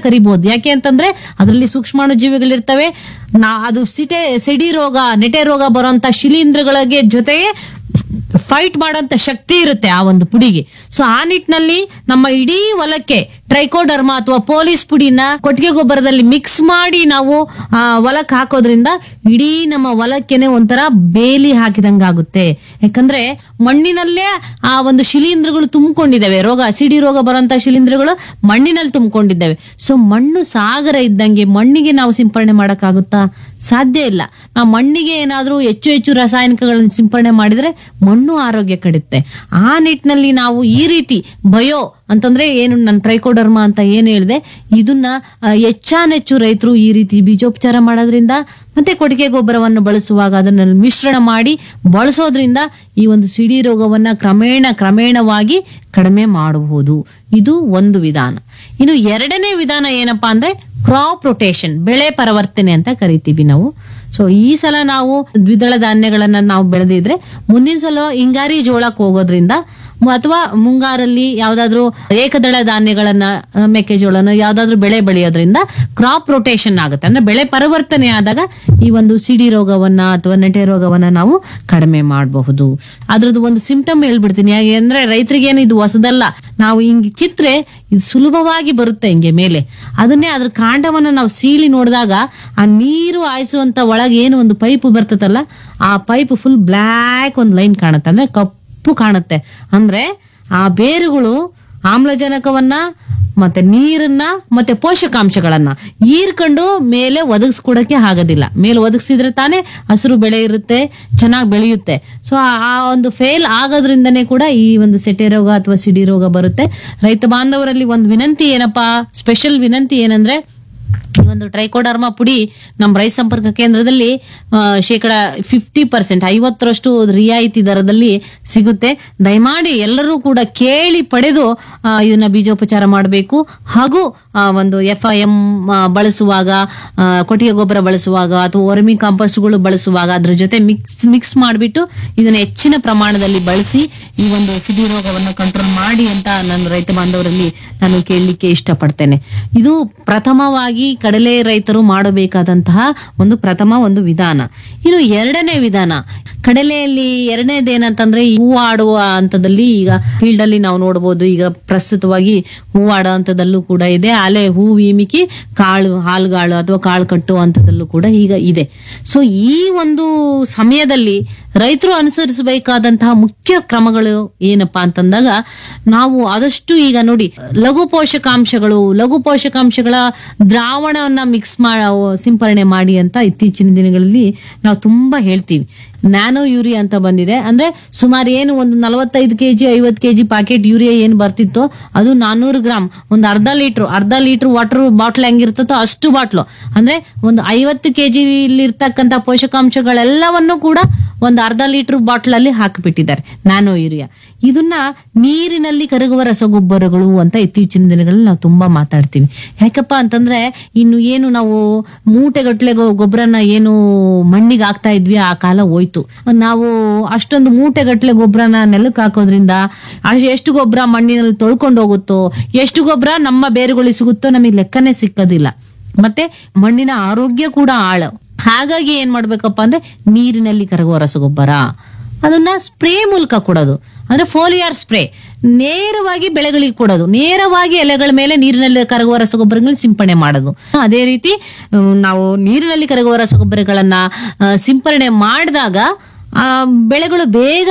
ಕರಿಬಹುದು ಯಾಕೆ ಅಂತಂದ್ರೆ ಅದರಲ್ಲಿ ಸೂಕ್ಷ್ಮಾಣು ಜೀವಿಗಳಿರ್ತವೆ ನಾ ಅದು ಸಿಟೆ ಸಿಡಿ ರೋಗ ನೆಟೆ ರೋಗ ಬರುವಂತ ಶಿಲೀಂಧ್ರಗಳಿಗೆ ಜೊತೆಗೆ ಫೈಟ್ ಮಾಡೋಂಥ ಶಕ್ತಿ ಇರುತ್ತೆ ಆ ಒಂದು ಪುಡಿಗೆ ಸೊ ಆ ನಿಟ್ಟಿನಲ್ಲಿ ನಮ್ಮ ಇಡೀ ಹೊಲಕ್ಕೆ ಟ್ರೈಕೋಡರ್ಮ ಅಥವಾ ಪೊಲೀಸ್ ಪುಡಿನ ಕೊಟ್ಟಿಗೆ ಗೊಬ್ಬರದಲ್ಲಿ ಮಿಕ್ಸ್ ಮಾಡಿ ನಾವು ಆ, ಹೊಲಕ್ಕೆ ಹಾಕೋದ್ರಿಂದ ಇಡೀ ನಮ್ಮ ಹೊಲಕ್ಕೆನೆ ಒಂಥರ ಬೇಲಿ ಹಾಕಿದಂಗಾಗುತ್ತೆ ಯಾಕಂದ್ರೆ ಮಣ್ಣಿನಲ್ಲೇ ಆ ಒಂದು ಶಿಲೀಂಧ್ರಗಳು ತುಂಬಿಕೊಂಡಿದ್ದಾವೆ ರೋಗ ಸಿಡಿ ರೋಗ ಬರುವಂತ ಶಿಲೀಂಧ್ರಗಳು ಮಣ್ಣಿನಲ್ಲಿ ತುಂಬಿಕೊಂಡಿದ್ದಾವೆ ಸೊ ಮಣ್ಣು ಸಾಗರ ಇದ್ದಂಗೆ ಮಣ್ಣಿಗೆ ನಾವು ಸಿಂಪರಣೆ ಮಾಡೋಕ್ಕಾಗುತ್ತಾ ಸಾಧ್ಯ ಇಲ್ಲ ನಾವು ಮಣ್ಣಿಗೆ ಏನಾದರೂ ಹೆಚ್ಚು ಹೆಚ್ಚು ರಾಸಾಯನಿಕಗಳನ್ನು ಸಿಂಪರಣೆ ಮಾಡಿದ್ರೆ ಮಣ್ಣು ಆರೋಗ್ಯ ಕೆಡುತ್ತೆ ಆ ನಿಟ್ಟಿನಲ್ಲಿ ನಾವು ಈ ರೀತಿ ಬಯೋ ಅಂತಂದ್ರೆ ಏನು ನನ್ನ ಟ್ರೈಕೋಡರ್ಮ ಅಂತ ಏನು ಹೇಳಿದೆ ಇದನ್ನ ಆ, ಹೆಚ್ಚಾನೆಚ್ಚು ರೈತರು ಈ ರೀತಿ ಬೀಜೋಪಚಾರ ಮಾಡೋದ್ರಿಂದ ಮತ್ತೆ ಕೊಟ್ಟಿಗೆ ಗೊಬ್ಬರವನ್ನು ಬಳಸುವಾಗ ಅದನ್ನ ಮಿಶ್ರಣ ಮಾಡಿ ಬಳಸೋದ್ರಿಂದ ಈ ಒಂದು ಸಿಡಿ ರೋಗವನ್ನ ಕ್ರಮೇಣ ಕ್ರಮೇಣವಾಗಿ ಕಡಿಮೆ ಮಾಡಬಹುದು ಇದು ಒಂದು ವಿಧಾನ ಇನ್ನು ಎರಡನೇ ವಿಧಾನ ಏನಪ್ಪಾ ಅಂದ್ರೆ ಕ್ರಾಪ್ ರೊಟೇಷನ್ ಬೆಳೆ ಪರಿವರ್ತನೆ ಅಂತ ಕರಿತೀವಿ ನಾವು ಸೊ ಈ ಸಲ ನಾವು ದ್ವಿದಳ ಧಾನ್ಯಗಳನ್ನ ನಾವು ಬೆಳೆದಿದ್ರೆ ಮುಂದಿನ ಸಲ ಹಿಂಗಾರಿ ಜೋಳಕ್ಕೆ ಹೋಗೋದ್ರಿಂದ ಮ- ಅಥವಾ ಮುಂಗಾರಲ್ಲಿ ಯಾವ್ದಾದ್ರು ಏಕದಳ ಧಾನ್ಯಗಳನ್ನ ಆ, ಮೆಕ್ಕೆಜೋಳನ ಯಾವ್ದಾದ್ರು ಬೆಳೆ ಬೆಳೆಯೋದ್ರಿಂದ ಕ್ರಾಪ್ ರೊಟೇಷನ್ ಆಗುತ್ತೆ ಅಂದ್ರೆ ಬೆಳೆ ಪರಿವರ್ತನೆ ಆದಾಗ ಈ ಒಂದು ಸಿಡಿ ರೋಗವನ್ನ ಅಥವಾ ನೆಟೆ ರೋಗವನ್ನ ನಾವು ಕಡಿಮೆ ಮಾಡಬಹುದು ಅದ್ರದ್ದು ಒಂದು ಸಿಂಪ್ಟಮ್ ಹೇಳ್ಬಿಡ್ತೀನಿ ಯಾಕೆ ಅಂದ್ರೆ ರೈತರಿಗೇನು ಇದು ಹೊಸದಲ್ಲ ನಾವು ಹಿಂಗೆ ಕಿತ್ರೆ ಇದು ಸುಲಭವಾಗಿ ಬರುತ್ತೆ ಹಿಂಗೆ ಮೇಲೆ ಅದನ್ನೇ ಅದ್ರ ಕಾಂಡವನ್ನ ನಾವು ಸೀಳಿ ನೋಡಿದಾಗ ಆ ನೀರು ಹಾಯಿಸುವಂತ ಒಳಗೆ ಏನು ಒಂದು ಪೈಪ್ ಬರ್ತದಲ್ಲ ಆ ಪೈಪ್ ಫುಲ್ ಬ್ಲ್ಯಾಕ್ ಒಂದು ಲೈನ್ ಕಾಣುತ್ತೆ ಅಂದ್ರೆ ಕಪ್ಪು ಕಾಣುತ್ತೆ ಅಂದ್ರೆ ಆ ಬೇರುಗಳು ಆಮ್ಲಜನಕವನ್ನ ಮತ್ತೆ ನೀರನ್ನ ಮತ್ತೆ ಪೋಷಕಾಂಶಗಳನ್ನ ಹೀರ್ಕೊಂಡು ಮೇಲೆ ಒದಗಿಸ್ಕೊಡಕ್ಕೆ ಆಗೋದಿಲ್ಲ ಮೇಲೆ ಒದಗಿಸಿದ್ರೆ ತಾನೇ ಹಸಿರು ಬೆಳೆ ಇರುತ್ತೆ ಚೆನ್ನಾಗಿ ಬೆಳೆಯುತ್ತೆ ಸೊ ಆ ಒಂದು ಫೇಲ್ ಆಗೋದ್ರಿಂದನೇ ಕೂಡ ಈ ಒಂದು ಸೆಟೆ ರೋಗ ಅಥವಾ ಸಿಡಿ ರೋಗ ಬರುತ್ತೆ ರೈತ ಬಾಂಧವರಲ್ಲಿ ಒಂದು ವಿನಂತಿ ಏನಪ್ಪಾ ಸ್ಪೆಷಲ್ ವಿನಂತಿ ಏನಂದ್ರೆ ಈ ಒಂದು ಟ್ರೈಕೋಡರ್ಮಾ ಪುಡಿ ನಮ್ಮ ರೈತ ಸಂಪರ್ಕ ಕೇಂದ್ರದಲ್ಲಿ ಆ, ಶೇಕಡ ಫಿಫ್ಟಿ ಪರ್ಸೆಂಟ್ ಐವತ್ತರಷ್ಟು ರಿಯಾಯಿತಿ ದರದಲ್ಲಿ ಸಿಗುತ್ತೆ ದಯಮಾಡಿ ಎಲ್ಲರೂ ಕೂಡ ಕೇಳಿ ಪಡೆದು ಆ, ಇದನ್ನ ಬೀಜೋಪಚಾರ ಮಾಡಬೇಕು ಹಾಗೂ ಆ, ಒಂದು ಎಫ್ ಐ ಎಂ ಬಳಸುವಾಗ ಆ, ಕೊಟ್ಟಿಗೆ ಗೊಬ್ಬರ ಬಳಸುವಾಗ ಅಥವಾ ವರ್ಮಿ ಕಾಂಪೋಸ್ಟ್ಗಳು ಬಳಸುವಾಗ ಅದ್ರ ಜೊತೆ ಮಿಕ್ಸ್ ಮಿಕ್ಸ್ ಮಾಡಿಬಿಟ್ಟು ಇದನ್ನ ಹೆಚ್ಚಿನ ಪ್ರಮಾಣದಲ್ಲಿ ಬಳಸಿ ಈ ಒಂದು ಸಿಡಿ ರೋಗವನ್ನು ಕಂಟ್ರೋಲ್ ಮಾಡಿ ಅಂತ ನಾನು ರೈತ ಬಾಂಧವರಲ್ಲಿ ನಾನು ಕೇಳಲಿಕ್ಕೆ ಇಷ್ಟಪಡ್ತೇನೆ ಇದು ಪ್ರಥಮವಾಗಿ ಕಡಲೆ ರೈತರು ಮಾಡಬೇಕಾದಂತಹ ಒಂದು ಪ್ರಥಮ ಒಂದು ವಿಧಾನ ಇನ್ನು ಎರಡನೇ ವಿಧಾನ ಕಡಲೆಯಲ್ಲಿ ಎರಡನೇದೇನಂತಂದ್ರೆ ಈ ಹೂ ಆಡುವ ಹಂತದಲ್ಲಿ ಈಗ ಫೀಲ್ಡ್ ಅಲ್ಲಿ ನಾವು ನೋಡಬಹುದು ಈಗ ಪ್ರಸ್ತುತವಾಗಿ ಹೂ ಆಡೋ ಹಂತದಲ್ಲೂ ಕೂಡ ಇದೆ ಅಲೆ ಹೂ ಇಮಿಕಿ ಕಾಳು ಹಾಲುಗಾಳು ಅಥವಾ ಕಾಳು ಕಟ್ಟುವ ಹಂತದಲ್ಲೂ ಕೂಡ ಈಗ ಇದೆ ಸೊ ಈ ಒಂದು ಸಮಯದಲ್ಲಿ ರೈತರು ಅನುಸರಿಸಬೇಕಾದಂತಹ ಮುಖ್ಯ ಕ್ರಮಗಳು ಏನಪ್ಪಾ ಅಂತಂದಾಗ ನಾವು ಆದಷ್ಟು ಈಗ ನೋಡಿ ಲಘು ಪೋಷಕಾಂಶಗಳು ಲಘು ಪೋಷಕಾಂಶಗಳ ದ್ರಾವಣವನ್ನ ಮಿಕ್ಸ್ ಮಾಡ ಸಿಂಪರಣೆ ಮಾಡಿ ಅಂತ ಇತ್ತೀಚಿನ ದಿನಗಳಲ್ಲಿ ನಾವು ತುಂಬಾ ಹೇಳ್ತೀವಿ ನ್ಯಾನೋ ಯೂರಿಯಾ ಅಂತ ಬಂದಿದೆ ಅಂದ್ರೆ ಸುಮಾರು ಏನು ಒಂದು ನಲವತ್ತೈದು ಕೆಜಿ ಐವತ್ತು ಕೆಜಿ ಪ್ಯಾಕೆಟ್ ಯೂರಿಯಾ ಏನು ಬರ್ತಿತ್ತೋ ಅದು ನಾನ್ನೂರು ಗ್ರಾಮ್ ಒಂದು ಅರ್ಧ ಲೀಟ್ರು ಅರ್ಧ ಲೀಟ್ರ್ ವಾಟರ್ ಬಾಟ್ಲ್ ಹೆಂಗಿರ್ತದೋ ಅಷ್ಟು ಬಾಟ್ಲು ಅಂದ್ರೆ ಒಂದು ಐವತ್ತು ಕೆಜಿ ಇರ್ತಕ್ಕಂಥ ಪೋಷಕಾಂಶಗಳೆಲ್ಲವನ್ನು ಕೂಡ ಒಂದು ಅರ್ಧ ಲೀಟರ್ ಬಾಟ್ಲ್ ಅಲ್ಲಿ ಹಾಕಿಬಿಟ್ಟಿದ್ದಾರೆ ನ್ಯಾನೋ ಯೂರಿಯಾ ಇದನ್ನ ನೀರಿನಲ್ಲಿ ಕರಗುವ ರಸಗೊಬ್ಬರಗಳು ಅಂತ ಇತ್ತೀಚಿನ ದಿನಗಳಲ್ಲಿ ನಾವು ತುಂಬಾ ಮಾತಾಡ್ತೀವಿ ಯಾಕಪ್ಪ ಅಂತಂದ್ರೆ ಇನ್ನು ಏನು ನಾವು ಮೂಟೆಗಟ್ಲೆ ಗೊ- ಗೊಬ್ಬರನ ಏನು ಮಣ್ಣಿಗೆ ಹಾಕ್ತಾ ಇದ್ವಿ ಆ ಕಾಲ ಹೋಯ್ತು ನಾವು ಅಷ್ಟೊಂದು ಮೂಟೆಗಟ್ಲೆ ಗೊಬ್ಬರನ ನೆಲಕ್ಕೆ ಹಾಕೋದ್ರಿಂದ ಅಷ್ಟ್ ಎಷ್ಟು ಗೊಬ್ಬರ ಮಣ್ಣಿನಲ್ಲಿ ತೊಳ್ಕೊಂಡು ಹೋಗುತ್ತೋ ಎಷ್ಟು ಗೊಬ್ಬರ ನಮ್ಮ ಬೇರುಗಳಿಗೆ ಸಿಗುತ್ತೋ ನಮಗೆ ಲೆಕ್ಕನೇ ಸಿಕ್ಕದಿಲ್ಲ ಮತ್ತೆ ಮಣ್ಣಿನ ಆರೋಗ್ಯ ಕೂಡ ಆಳು ಹಾಗಾಗಿ ಏನ್ ಮಾಡ್ಬೇಕಪ್ಪ ಅಂದ್ರೆ ನೀರಿನಲ್ಲಿ ಕರಗುವ ರಸಗೊಬ್ಬರ ಅದನ್ನ ಸ್ಪ್ರೇ ಮೂಲಕ ಕೊಡೋದು ಅಂದ್ರೆ ಫೋಲಿಯಾರ್ ಸ್ಪ್ರೇ ನೇರವಾಗಿ ಬೆಳೆಗಳಿಗೆ ಕೊಡೋದು ನೇರವಾಗಿ ಎಲೆಗಳ ಮೇಲೆ ನೀರಿನಲ್ಲಿ ಕರಗುವ ರಸಗೊಬ್ಬರಗಳನ್ನ ಸಿಂಪಡಣೆ ಮಾಡೋದು ಅದೇ ರೀತಿ ಹ್ಮ್, ನಾವು ನೀರಿನಲ್ಲಿ ಕರಗುವ ರಸಗೊಬ್ಬರಗಳನ್ನ ಆ, ಸಿಂಪರಣೆ ಮಾಡಿದಾಗ ಆ ಬೆಳೆಗಳು ಬೇಗ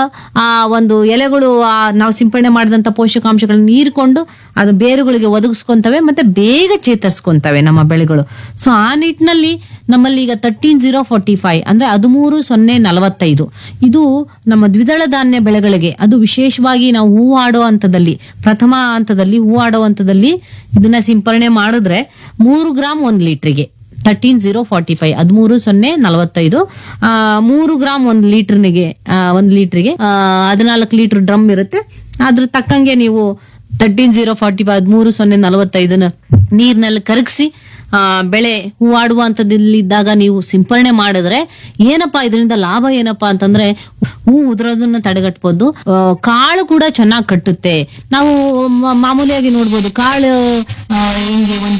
ಆ ಒಂದು ಎಲೆಗಳು ಆ ನಾವು ಸಿಂಪಡಣೆ ಮಾಡಿದಂಥ ಪೋಷಕಾಂಶಗಳನ್ನ ನೀರ್ಕೊಂಡು ಅದು ಬೇರುಗಳಿಗೆ ಒದಗಿಸ್ಕೊಂತವೆ ಮತ್ತೆ ಬೇಗ ಚೇತರಿಸ್ಕೊಂತವೆ ನಮ್ಮ ಬೆಳೆಗಳು ಸೊ ಆ ನಿಟ್ಟಿನಲ್ಲಿ ನಮ್ಮಲ್ಲಿ ಈಗ ತರ್ಟೀನ್ ಜೀರೋ ಫೋರ್ಟಿ ಫೈವ್ ಅಂದ್ರೆ ಹದಿಮೂರು ಸೊನ್ನೆ ನಲವತ್ತೈದು ಇದು ನಮ್ಮ ದ್ವಿದಳ ಧಾನ್ಯ ಬೆಳೆಗಳಿಗೆ ಅದು ವಿಶೇಷವಾಗಿ ನಾವು ಹೂ ಆಡೋ ಹಂತದಲ್ಲಿ ಪ್ರಥಮ ಹಂತದಲ್ಲಿ ಹೂ ಆಡೋ ಹಂತದಲ್ಲಿ ಇದನ್ನ ಸಿಂಪರಣೆ ಮಾಡಿದ್ರೆ ಮೂರು ಗ್ರಾಮ್ ಒಂದು ಲೀಟ್ರಿಗೆ ತರ್ಟೀನ್ ಜೀರೋ ಫಾರ್ಟಿ ಫೈವ್ ಹದಿಮೂರು ಸೊನ್ನೆ ನಲವತ್ತೈದು ಆ, ಮೂರು ಗ್ರಾಮ್ ಒಂದು ಲೀಟರ್ನಿಗೆ ಒಂದು ಲೀಟ್ರಿಗೆ ಹದಿನಾಲ್ಕು ಲೀಟರ್ ಡ್ರಮ್ ಇರುತ್ತೆ ಅದ್ರ ತಕ್ಕಂಗೆ ನೀವು ತರ್ಟೀನ್ ಜೀರೋ ಫಾರ್ಟಿ ಫೈವ್ ಹದಿಮೂರು ಸೊನ್ನೆ ನಲವತ್ತೈದನ ನೀರಿನಲ್ಲಿ ಕರಗಿಸಿ ಆ, ಬೆಳೆ ಹೂವಾಡುವ ಹಂತದಲ್ಲಿದ್ದಾಗ ನೀವು ಸಿಂಪರಣೆ ಮಾಡಿದ್ರೆ ಏನಪ್ಪಾ ಇದರಿಂದ ಲಾಭ ಏನಪ್ಪಾ ಅಂತಂದ್ರೆ ಹೂ ಉದುರೋದನ್ನ ತಡೆಗಟ್ಬೋದು ಆ, ಕಾಳು ಕೂಡ ಚೆನ್ನಾಗಿ ಕಟ್ಟುತ್ತೆ ನಾವು ಮ- ಮಾಮೂಲಿಯಾಗಿ ನೋಡ್ಬೋದು ಕಾಳು ಆ, ಹಿಂಗೆ ಒಂದು